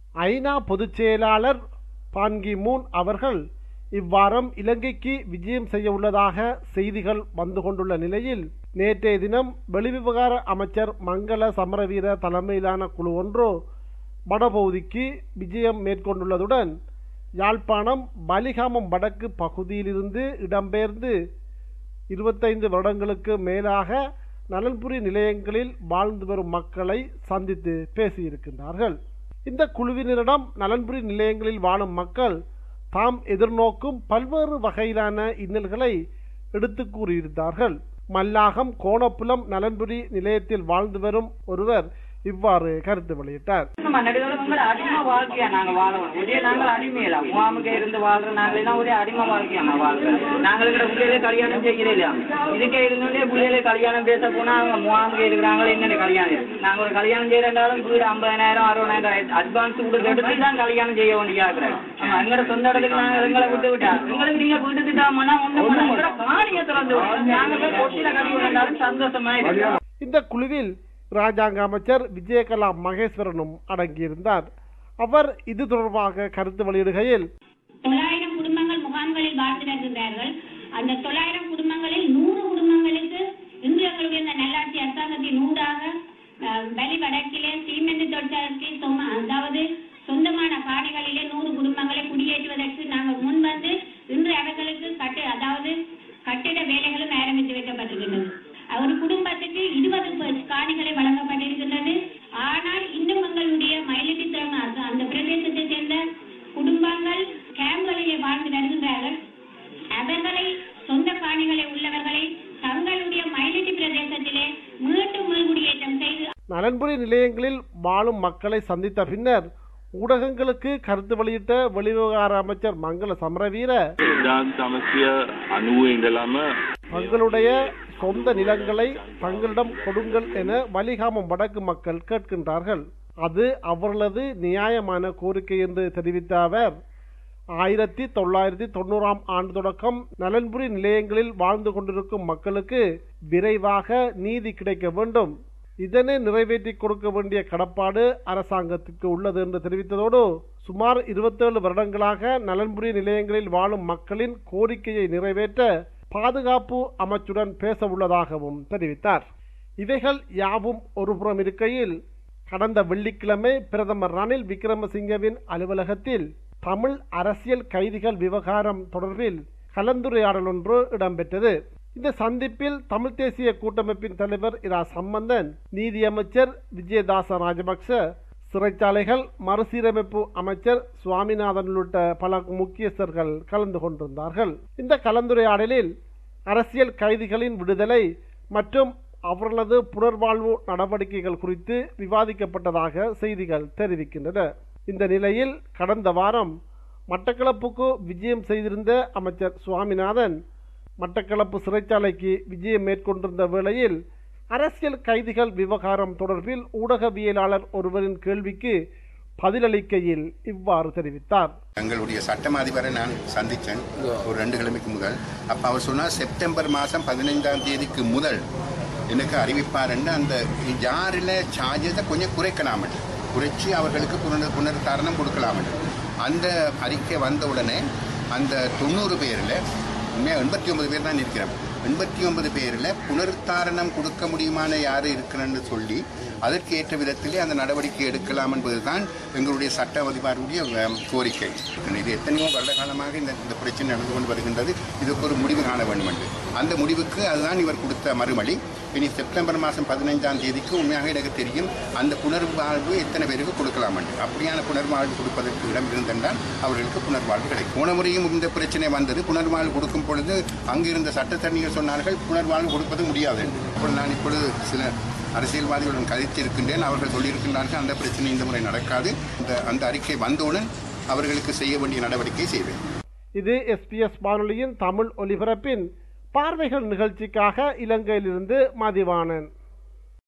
ஐநா பொதுச் செயலாளர் பான்கி மூன் அவர்கள் இவ்வாரம் இலங்கைக்கு விஜயம் செய்ய உள்ளதாக செய்திகள் வந்து கொண்டுள்ள நிலையில் நேற்றைய தினம் வெளிவிவகார அமைச்சர் மங்கள சமரவீர தலைமையிலான குழு ஒன்று வடபகுதிக்கு விஜயம் மேற்கொண்டுள்ளதுடன் யாழ்ப்பாணம் பலிகாமம் வடக்கு பகுதியிலிருந்து இடம்பெயர்ந்து இருபத்தைந்து வருடங்களுக்கு மேலாக நலன்புரி நிலையங்களில் வாழ்ந்து வரும் மக்களை சந்தித்து பேசியிருக்கின்றார்கள் இந்த குழுவினரிடம் நலன்புரி நிலையங்களில் வாழும் மக்கள் தாம் எதிர்நோக்கும் பல்வேறு வகையிலான இன்னல்களை எடுத்து கூறியிருந்தார்கள் மல்லாகம் கோணப்புலம் நலன்புரி நிலையத்தில் வாழ்ந்து வரும் ஒருவர் இவ்வாறு கருத்து வெளியிட்டார் நம்ம நடுவில் அடிமை வாழ்க்கையா நாங்க வாழணும் இதே நாங்கள் அடிமையில முகாமுக்கு இருந்து வாழ்ற நாங்கள் எல்லாம் ஒரே அடிமை வாழ்க்கையா நான் வாழ்றோம் நாங்கள் இருக்கிற பிள்ளைகளே கல்யாணம் செய்கிறே இல்லையா இதுக்கே இருந்தோடனே பிள்ளைகளே கல்யாணம் பேச போனா அவங்க முகாமுக்கு இருக்கிறாங்க என்னென்ன கல்யாணம் இருக்கு. நாங்க ஒரு கல்யாணம் செய்யறதாலும் வீடு ஐம்பதாயிரம் அறுபதாயிரம் அட்வான்ஸ் கொடுத்து எடுத்து தான் கல்யாணம் செய்ய வேண்டியா இருக்கிறோம் எங்களோட சொந்த இடத்துக்கு நாங்க எங்களை விட்டு விட்டா எங்களுக்கு நீங்க வீட்டு திட்டாமனா ஒண்ணும் எங்களோட காணியை திறந்து நாங்க போய் கொட்டில கல்வி விழுந்தாலும் சந்தோஷமா இருக்கு இந்த குழுவில் ராஜாங்க அமைச்சர் விஜயகலா மகேஸ்வரனும் அடங்கியிருந்தார் அவர் இது தொடர்பாக கருத்து வெளியிடுகையில் தொள்ளாயிரம் குடும்பங்கள் முகாம்களில் வாழ்ந்து வருகின்றார்கள் அந்த தொள்ளாயிரம் குடும்பங்களில் நூறு குடும்பங்களுக்கு இன்று எங்களுடைய இந்த நல்லாட்சி அரசாங்கத்தின் ஊடாக அஹ், வெளி வடக்கிலே சீமெந்து தொழிற்சாலைக்கு சொம அதாவது சொந்தமான காணிகளிலே நூறு குடும்பங்களை குடியேற்றுவதற்கு நாங்கள் முன் வந்து இன்று அவர்களுக்கு கட்டு அதாவது கட்டிட வேலைகளும் ஆரம்பித்து வைக்கப்பட்டிருக்கின்றது ஒரு குடும்பத்துக்கு இருபது காணிகளை வழங்கப்பட்டிருக்கின்றது ஆனால் இன்னும் எங்களுடைய மயிலட்டி அந்த பிரதேசத்தை சேர்ந்த குடும்பங்கள் கேம்ப்களிலே வாழ்ந்து வருகின்றார்கள் அவர்களை சொந்த காணிகளை உள்ளவர்களை தங்களுடைய மயிலட்டி பிரதேசத்திலே மீண்டும் மீள்குடியேற்றம் செய்து நலன்புரி நிலையங்களில் வாழும் மக்களை சந்தித்த பின்னர் ஊடகங்களுக்கு கருத்து வெளியிட்ட வெளிவிவகார அமைச்சர் மங்கள சமரவீர දාන් සමස්ය අනුව ඉඳලම தங்களுடைய சொந்த நிலங்களை தங்களிடம் கொடுங்கள் என வலிகாமம் வடக்கு மக்கள் கேட்கின்றார்கள் அது அவர்களது நியாயமான கோரிக்கை என்று தெரிவித்த அவர் ஆயிரத்தி தொள்ளாயிரத்தி தொண்ணூறாம் ஆண்டு தொடக்கம் நலன்புரி நிலையங்களில் வாழ்ந்து கொண்டிருக்கும் மக்களுக்கு விரைவாக நீதி கிடைக்க வேண்டும் இதனை நிறைவேற்றி கொடுக்க வேண்டிய கடப்பாடு அரசாங்கத்துக்கு உள்ளது என்று தெரிவித்ததோடு சுமார் இருபத்தேழு வருடங்களாக நலன்புரி நிலையங்களில் வாழும் மக்களின் கோரிக்கையை நிறைவேற்ற பாதுகாப்பு அமைச்சுடன் பேச உள்ளதாகவும் தெரிவித்தார் இவைகள் யாவும் ஒருபுறம் இருக்கையில் கடந்த வெள்ளிக்கிழமை பிரதமர் ரணில் விக்ரமசிங்கவின் அலுவலகத்தில் தமிழ் அரசியல் கைதிகள் விவகாரம் தொடர்பில் கலந்துரையாடல் ஒன்று இடம்பெற்றது இந்த சந்திப்பில் தமிழ் தேசிய கூட்டமைப்பின் தலைவர் இரா சம்பந்தன் நீதியமைச்சர் விஜயதாச ராஜபக்ச சிறைச்சாலைகள் மறுசீரமைப்பு அமைச்சர் சுவாமிநாதன் உள்ளிட்ட பல முக்கியஸ்தர்கள் கலந்து கொண்டிருந்தார்கள் இந்த கலந்துரையாடலில் அரசியல் கைதிகளின் விடுதலை மற்றும் அவர்களது புனர்வாழ்வு நடவடிக்கைகள் குறித்து விவாதிக்கப்பட்டதாக செய்திகள் தெரிவிக்கின்றன இந்த நிலையில் கடந்த வாரம் மட்டக்களப்புக்கு விஜயம் செய்திருந்த அமைச்சர் சுவாமிநாதன் மட்டக்களப்பு சிறைச்சாலைக்கு விஜயம் மேற்கொண்டிருந்த வேளையில் அரசியல் கைதிகள் விவகாரம் தொடர்பில் ஊடகவியலாளர் ஒருவரின் கேள்விக்கு பதிலளிக்கையில் இவ்வாறு தெரிவித்தார் எங்களுடைய சட்டம் அதிபரை நான் சந்தித்தேன் ஒரு ரெண்டு கிழமைக்கு முதல் அப்போ அவர் சொன்னார் செப்டம்பர் மாதம் பதினைந்தாம் தேதிக்கு முதல் எனக்கு அறிவிப்பாருன்னு அந்த யாரில் சார்ஜஸை கொஞ்சம் குறைக்கலாம் குறைச்சி அவர்களுக்கு புனர் புனர்தாரணம் கொடுக்கலாம் அந்த அறிக்கை வந்த உடனே அந்த தொண்ணூறு பேரில் உண்மையாக எண்பத்தி ஒன்பது பேர் தான் இருக்கிறோம் எண்பத்தி ஒன்பது பேரில் புனருத்தாரணம் கொடுக்க முடியுமான யார் இருக்கிறன்னு சொல்லி அதற்கு ஏற்ற விதத்திலே அந்த நடவடிக்கை எடுக்கலாம் என்பதுதான் எங்களுடைய சட்ட அதிபாருடைய அஹ், கோரிக்கை இது எத்தனையோ வருட காலமாக இந்த இந்த பிரச்சனை நடந்து கொண்டு வருகின்றது இதுக்கு ஒரு முடிவு காண வேண்டும் என்று அந்த முடிவுக்கு அதுதான் இவர் கொடுத்த மறுமொழி இனி செப்டம்பர் மாதம் பதினைஞ்சாம் தேதிக்கு உண்மையாக எனக்கு தெரியும் அந்த புனர்வாழ்வு எத்தனை பேருக்கு கொடுக்கலாம் என்று அப்படியான புனர்வாழ்வு கொடுப்பதற்கு இடம் இருந்தென்றால் அவர்களுக்கு புனர்வாழ்வு கிடைக்கும் போன முறையும் இந்த பிரச்சனை வந்தது புனர்வாழ்வு கொடுக்கும் பொழுது அங்கிருந்த சட்டத்தரணிகள் சொன்னார்கள் புனர்வாழ்வு கொடுப்பது முடியாது என்று இப்பொழுது நான் இப்பொழுது சில அரசியல்வாதிகளுடன் கதைத்திருக்கின்றேன் அவர்கள் சொல்லியிருக்கின்றார்கள் அந்த பிரச்சனை இந்த முறை நடக்காது இந்த அந்த அறிக்கை வந்தவுடன் அவர்களுக்கு செய்ய வேண்டிய நடவடிக்கை செய்வேன் இது எஸ்பிஎஸ் வானொலியின் தமிழ் ஒலிபரப்பின் பார்வைகள் நிகழ்ச்சிக்காக இலங்கையிலிருந்து மதிவாணன்